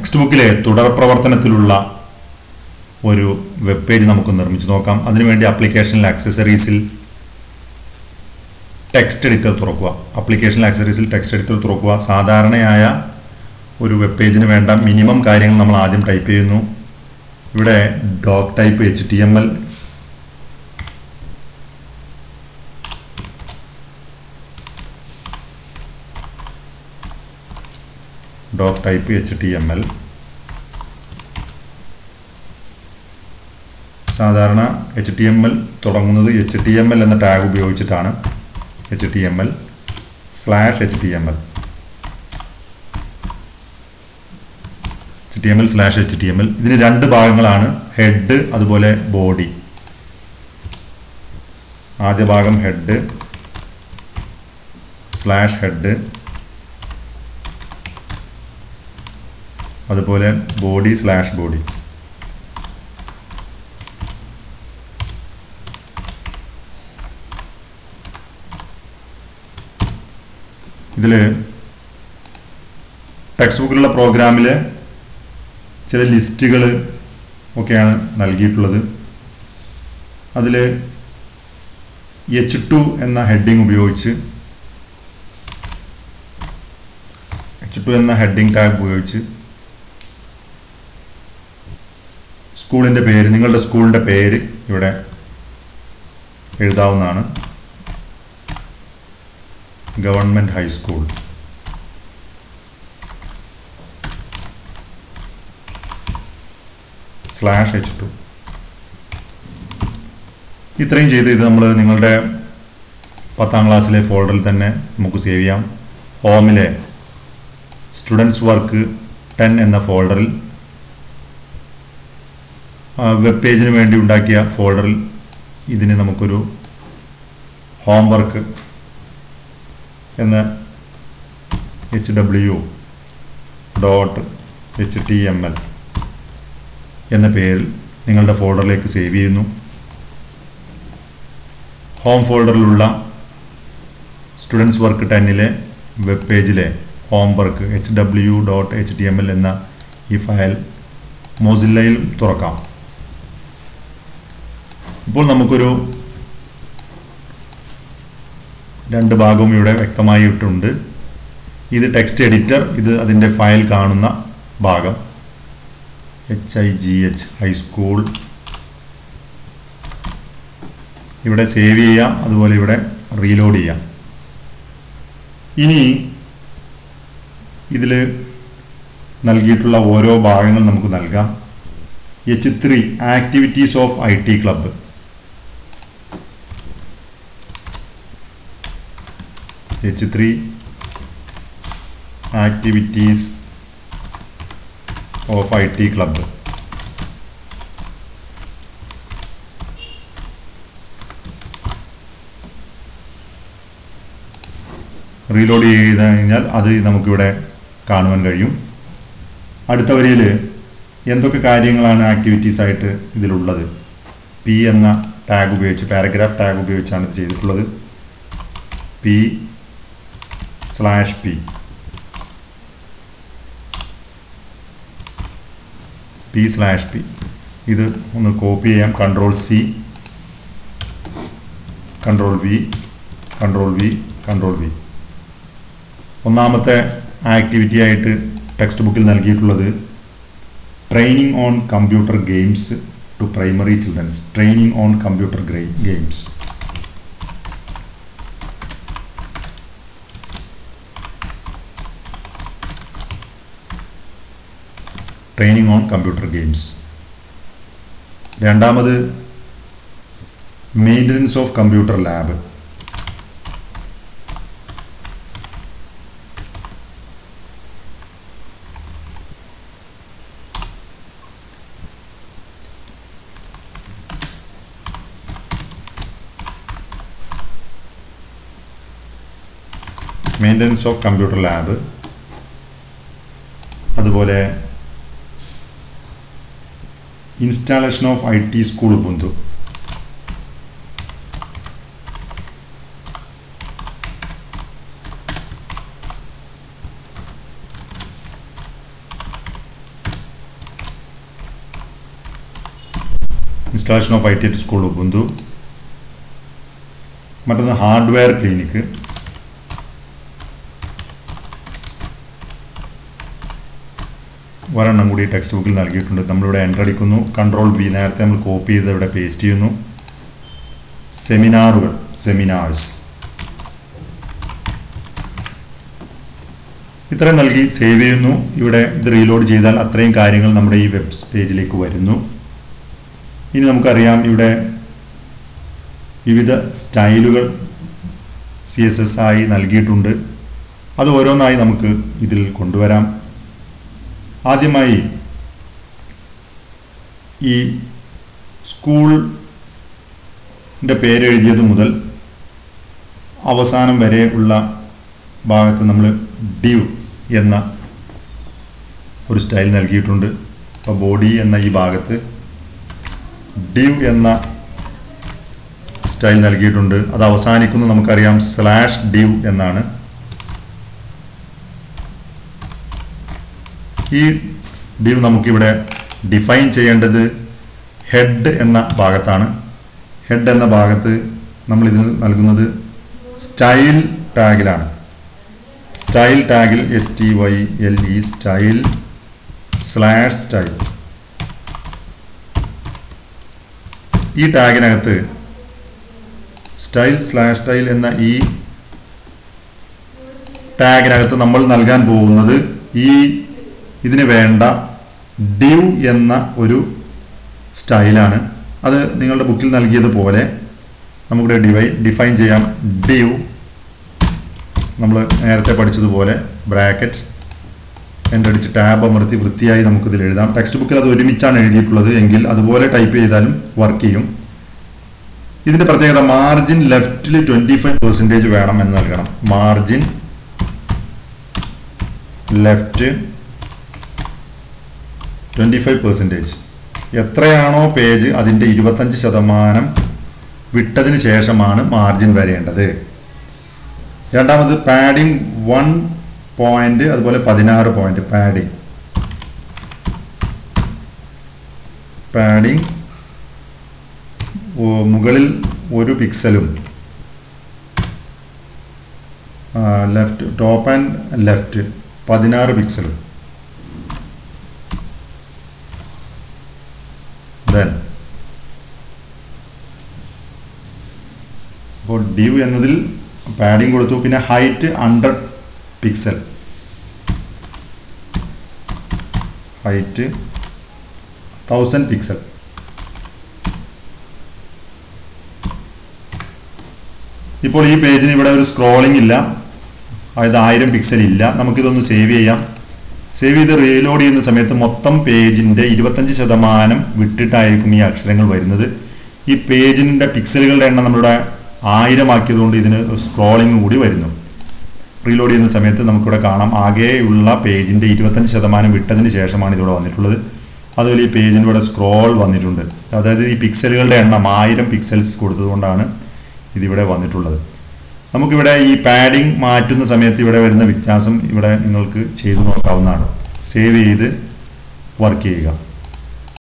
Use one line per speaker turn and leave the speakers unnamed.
text ബുക്കിലെ തുടർ പ്രവർത്തനത്തിലുള്ള ഒരു വെബ് പേജ് നമുക്ക് നിർമ്മിച്ചു നോക്കാം അതിനുവേണ്ടി ആപ്ലിക്കേഷനിൽ ആക്സസറീസിൽ ടെക്സ്റ്റ് എഡിറ്റർ തുറക്കുക ആപ്ലിക്കേഷനിൽ ആക്സസറീസിൽ ടെക്സ്റ്റ് എഡിറ്റർ തുറക്കുക സാധാരണയായ ഒരു വെബ് പേജിന് വേണ്ട മിനിമം കാര്യങ്ങൾ നമ്മൾ ആദ്യം ടൈപ്പ് ചെയ്യുന്നു ഇവിടെ doc type H T M L doc type H T M L സാധാരണ എച്ച് ടി എം എൽ തുടങ്ങുന്നത് എച്ച് ടി എം എൽ എന്ന ടാഗ് ഉപയോഗിച്ചിട്ടാണ് H T M L slash H T M L H T M L slash H T M L ഇതിന് രണ്ട് ഭാഗങ്ങളാണ് head അതുപോലെ body ആദ്യ ഭാഗം ഹെഡ് സ്ലാഷ് ഹെഡ് അതുപോലെ ബോഡി സ്ലാഷ് ബോഡി ഇതിൽ ടെക്സ്റ്റ് ബുക്കിലുള്ള പ്രോഗ്രാമിൽ ചില ലിസ്റ്റുകൾ ഒക്കെയാണ് നൽകിയിട്ടുള്ളത് അതിൽ എച്ച് ടു എന്ന ഹെഡിങ് ഉപയോഗിച്ച് എച്ച് ടു എന്ന ഹെഡിങ് ടാഗ് ഉപയോഗിച്ച് സ്കൂളിൻ്റെ പേര് നിങ്ങളുടെ സ്കൂളിൻ്റെ പേര് ഇവിടെ എഴുതാവുന്നതാണ് government high school slash H two ഇത്രയും ചെയ്ത് ഇത് നമ്മൾ നിങ്ങളുടെ പത്താം ക്ലാസ്സിലെ ഫോൾഡറിൽ തന്നെ നമുക്ക് സേവ് ചെയ്യാം ഹോമിലെ സ്റ്റുഡൻസ് വർക്ക് ടെൻ എന്ന ഫോൾഡറിൽ വെബ് പേജിന് വേണ്ടി ഉണ്ടാക്കിയ ഫോൾഡറിൽ ഇതിന് നമുക്കൊരു ഹോം വർക്ക് എന്ന H W dot H T M L എന്ന പേരിൽ നിങ്ങളുടെ ഫോൾഡറിലേക്ക് സേവ് ചെയ്യുന്നു ഹോം ഫോൾഡറിലുള്ള സ്റ്റുഡൻസ് വർക്ക് ടെന്നിലെ വെബ് പേജിലെ homework H W dot H T M L എന്ന ഈ ഫയൽ മോസില്ലയിൽ തുറക്കാം ഇപ്പോൾ നമുക്കൊരു രണ്ട് ഭാഗവും ഇവിടെ വ്യക്തമായിട്ടുണ്ട് ഇത് ടെക്സ്റ്റ് എഡിറ്റർ ഇത് അതിൻ്റെ ഫയൽ കാണുന്ന ഭാഗം H I G H high school ഇവിടെ സേവ് ചെയ്യാം അതുപോലെ ഇവിടെ റീലോഡ് ചെയ്യാം ഇനി ഇതിൽ നൽകിയിട്ടുള്ള ഓരോ ഭാഗങ്ങൾ നമുക്ക് നൽകാം H three activities of I T club H three activities of I T club reload ചെയ്ത് കഴിഞ്ഞാൽ അത് നമുക്കിവിടെ കാണുവാൻ കഴിയും അടുത്ത വരിയിൽ എന്തൊക്കെ കാര്യങ്ങളാണ് ആക്ടിവിറ്റീസ് ആയിട്ട് ഇതിലുള്ളത് പി എന്ന ടാഗ് ഉപയോഗിച്ച് പാരഗ്രാഫ് ടാഗ് ഉപയോഗിച്ചാണ് ഇത് ചെയ്തിട്ടുള്ളത് P slash P P slash P ഇത് ഒന്ന് കോപ്പി ചെയ്യാം control C control V control V control V ഒന്നാമത്തെ ആക്ടിവിറ്റി ആയിട്ട് ടെക്സ്റ്റ് ബുക്കിൽ നൽകിയിട്ടുള്ളത് training on computer games to primary childrens training on computer games training on computer games രണ്ടാമത് maintenance of computer lab maintenance of computer lab അതുപോലെ installation of I T school Ubuntu installation of I T at school Ubuntu മറ്റൊന്ന് hardware clinic ഒരെണ്ണം കൂടി text ബുക്കിൽ നൽകിയിട്ടുണ്ട് നമ്മളിവിടെ enter അടിക്കുന്നു control V നേരത്തെ നമ്മൾ കോപ്പി ചെയ്ത് ഇവിടെ പേസ്റ്റ് ചെയ്യുന്നു സെമിനാറുകൾ സെമിനാർസ് ഇത്രയും നൽകി സേവ് ചെയ്യുന്നു ഇവിടെ ഇത് റീലോഡ് ചെയ്താൽ അത്രയും കാര്യങ്ങൾ നമ്മുടെ ഈ വെബ് പേജിലേക്ക് വരുന്നു ഇനി നമുക്കറിയാം ഇവിടെ വിവിധ സ്റ്റൈലുകൾ സി എസ് എസ് ആയി നൽകിയിട്ടുണ്ട് അത് ഓരോന്നായി നമുക്ക് ഇതിൽ കൊണ്ടുവരാം ആദ്യമായി ഈ സ്കൂളിൻ്റെ പേരെഴുതിയത് മുതൽ അവസാനം വരെ ഉള്ള ഭാഗത്ത് നമ്മൾ ഡ്യൂ എന്ന ഒരു സ്റ്റൈൽ നൽകിയിട്ടുണ്ട് അപ്പോൾ ബോഡി എന്ന ഈ ഭാഗത്ത് ഡ്യൂ എന്ന സ്റ്റൈൽ നൽകിയിട്ടുണ്ട് അത് അവസാനിക്കുന്നത് നമുക്കറിയാം സ്ലാഷ് ഡ്യൂ എന്നാണ് ഈ ഡ്യൂ നമുക്കിവിടെ ഡിഫൈൻ ചെയ്യേണ്ടത് ഹെഡ് എന്ന ഭാഗത്താണ് ഹെഡ് എന്ന ഭാഗത്ത് നമ്മൾ ഇതിന് നൽകുന്നത് സ്റ്റൈൽ ടാഗിലാണ് സ്റ്റൈൽ ടാഗിൽ S T Y L E style slash style ഈ ടാഗിനകത്ത് സ്റ്റൈൽ സ്ലാഷ് സ്റ്റൈൽ എന്ന ഈ ടാഗിനകത്ത് നമ്മൾ നൽകാൻ പോകുന്നത് ഈ ഇതിന് വേണ്ട ഡ്യൂ എന്ന ഒരു സ്റ്റൈലാണ് അത് നിങ്ങളുടെ ബുക്കിൽ നൽകിയതുപോലെ നമുക്കിവിടെ ഡിവൈ ഡിഫൈൻ ചെയ്യാം ഡ്യൂ നമ്മൾ നേരത്തെ പഠിച്ചതുപോലെ ബ്രാക്കറ്റ് എൻ്റെ അടിച്ച് ടാബ് അമർത്തി വൃത്തിയായി നമുക്കിതിൽ എഴുതാം ടെക്സ്റ്റ് ബുക്കിൽ അത് ഒരുമിച്ചാണ് എഴുതിയിട്ടുള്ളത് എങ്കിൽ അതുപോലെ ടൈപ്പ് ചെയ്താലും വർക്ക് ചെയ്യും ഇതിൻ്റെ പ്രത്യേകത മാർജിൻ ലെഫ്റ്റിൽ ട്വൻറ്റി ഫൈവ് പെർസെൻറ്റേജ് വേണം എന്ന് നൽകണം margin left twenty five percentage എത്രയാണോ പേജ് അതിൻ്റെ ഇരുപത്തഞ്ച് ശതമാനം വിട്ടതിന് ശേഷമാണ് മാർജിൻ വരേണ്ടത് രണ്ടാമത് പാഡിംഗ് വൺ പോയിന്റ് അതുപോലെ പതിനാറ് പോയിന്റ് പാഡിംഗ് പാഡിംഗ് മുകളിൽ ഒരു പിക്സലും ലെഫ്റ്റ് ടോപ്പ് ആൻഡ് ലെഫ്റ്റ് പതിനാറ് പിക്സലും ദെൻ അപ്പോൾ ഡ്യൂ എന്നതിൽ പാഡിംഗ് കൊടുത്തു പിന്നെ height hundred pixel height thousand pixel ഇപ്പോൾ ഈ പേജിന് ഇവിടെ ഒരു സ്ക്രോളിംഗ് ഇല്ല അതായത് ആയിരം പിക്സൽ ഇല്ല നമുക്കിതൊന്ന് സേവ് ചെയ്യാം സേവ് ചെയ്ത് റീലോഡ് ചെയ്യുന്ന സമയത്ത് മൊത്തം പേജിൻ്റെ ഇരുപത്തഞ്ച് ശതമാനം വിട്ടിട്ടായിരിക്കും ഈ അക്ഷരങ്ങൾ വരുന്നത് ഈ പേജിൻ്റെ പിക്സലുകളുടെ എണ്ണം നമ്മളുടെ ആയിരമാക്കിയതുകൊണ്ട് ഇതിന് സ്ക്രോളിംഗ് കൂടി വരുന്നു റീലോഡ് ചെയ്യുന്ന സമയത്ത് നമുക്കിവിടെ കാണാം ആകെയുള്ള പേജിൻ്റെ ഇരുപത്തഞ്ച് ശതമാനം വിട്ടതിന് ശേഷമാണ് ഇതിവിടെ വന്നിട്ടുള്ളത് അതുപോലെ ഈ പേജിൻ്റെ ഇവിടെ സ്ക്രോൾ വന്നിട്ടുണ്ട് അതായത് ഈ പിക്സലുകളുടെ എണ്ണം ആയിരം പിക്സൽസ് കൊടുത്തതുകൊണ്ടാണ് ഇതിവിടെ വന്നിട്ടുള്ളത് നമുക്കിവിടെ ഈ പാഡിംഗ് മാറ്റുന്ന സമയത്ത് ഇവിടെ വരുന്ന വ്യത്യാസം ഇവിടെ നിങ്ങൾക്ക് ചെയ്തു നോക്കാവുന്നതാണ് സേവ് ചെയ്ത് വർക്ക് ചെയ്യുക